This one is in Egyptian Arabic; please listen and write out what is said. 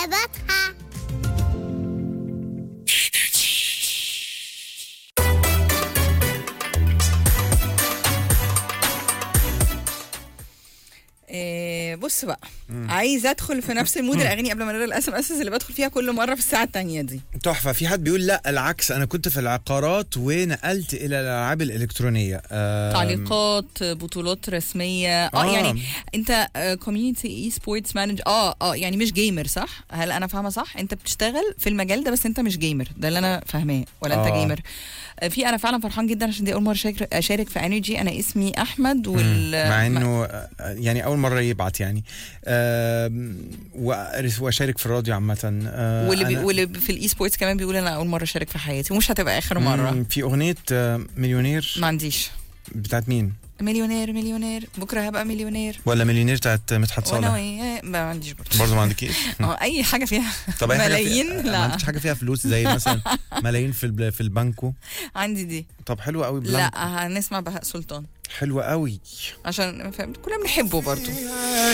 حساباتها إيه بص بقى عايزه ادخل في نفس المود الاغاني قبل ما نقرا الاس ام اس اللي بدخل فيها كل مره في الساعه الثانيه دي تحفه في حد بيقول لا العكس انا كنت في العقارات ونقلت الى الالعاب الالكترونيه آم، تعليقات بطولات رسميه اه, آه. يعني انت كوميونتي اي سبورتس مانج اه اه يعني مش جيمر صح هل انا فاهمه صح انت بتشتغل في المجال ده بس انت مش جيمر ده اللي انا فاهماه ولا انت آه. جيمر آه، في انا فعلا فرحان جدا عشان دي اول مره اشارك اشارك في انرجي انا اسمي احمد وال مع انه آه، يعني اول مره يبعت يعني آم، وأرس- واشارك في الراديو عامه آه، واللي, بي أنا- واللي في الاي سبورتس كمان بيقول انا اول مره اشارك في حياتي ومش هتبقى اخر مره مم، في اغنيه آه، مليونير ما عنديش بتاعت مين مليونير مليونير بكره هبقى مليونير ولا مليونير بتاعت مدحت وانا صالح وياه ما عنديش برضه برضه ما عندكيش اه اي حاجه فيها طب أي حاجة ملايين فيها- ما لا عندكش حاجه فيها فلوس زي مثلا ملايين في الب- في البنكو عندي دي طب حلو قوي بلانكو لا هنسمع بهاء سلطان حلو قوي عشان فاهم كلنا بنحبه برضه